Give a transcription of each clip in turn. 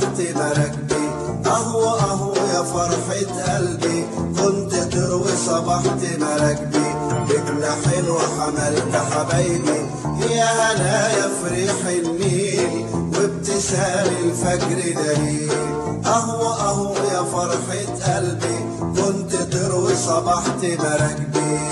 صبحت مراكبي اهو اهو يا فرحة قلبي كنت تروي صبحت مراكبي بجناحين وحملت حبايبي يا هنايا في ريح النيل وابتسام الفجر دليل اهو اهو يا فرحة قلبي كنت تروي صبحت مراكبي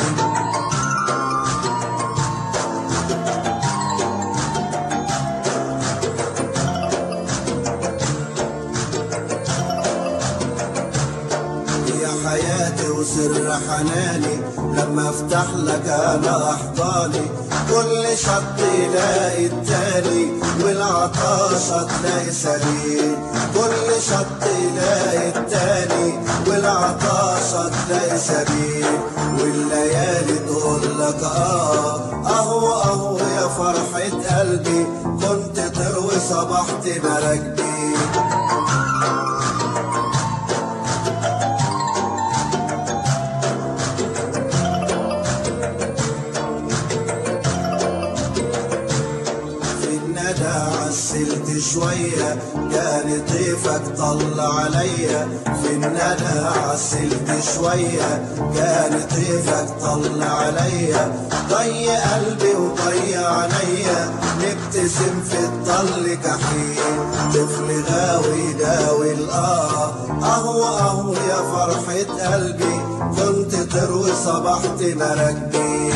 يا حياتي وسر حناني لما افتح لك انا احضاني كل شط يلاقي التاني والعطاشة تلاقي سليم كل شط يلاقي التاني والعطاشة تلاقي سبيل والليالي تقول لك اه اهو اهو يا فرحة قلبي كنت تروي صبحت مراكبي في الندى عسلت شوية كان طيفك طل عليا في الندى عسلت شوية كان طيفك طل عليا ضي قلبي وضي عينيا نبتسم في الطل كحيل طفل غاوي داوي الآه أهو أهو يا فرحة قلبي كنت تروي صبحت مراكبي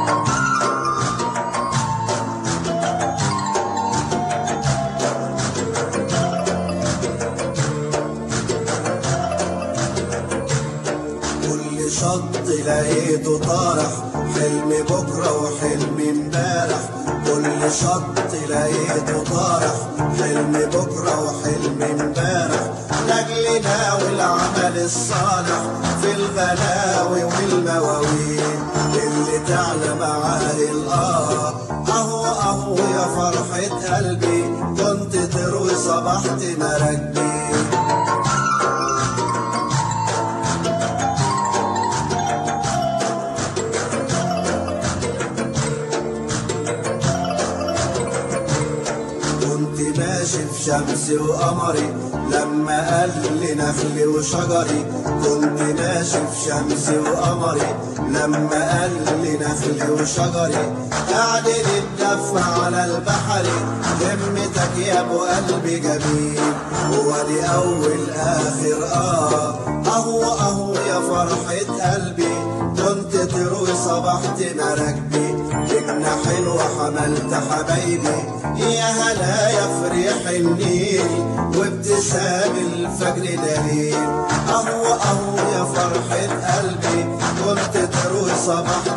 كل شط لقيته طارح حلم بكرة وحلم امبارح كل شط لقيته طارح حلم بكرة وحلم امبارح لاجلنا والعمل الصالح في الغلاوي والمواويل اللي تعلى معاه الآه أهو أهو يا فرحة قلبي كنت تروي صبحت مراكبي كنت ماشي في شمسي وقمري لما قال لي نخلي وشجري كنت ماشي في شمسي وقمري لما قال لي نخلي وشجري قاعدين نتدفى على البحر همتك يا ابو قلبي جميل هو دي اول اخر اه اهو اهو يا فرحة قلبي كنت تروي صبحت مراكبي بجناحين وحملت حبايبي يا هنايا في ريح النيل وابتسام الفجر دليل اهو اهو يا فرحة قلبي كنت تروي صبحت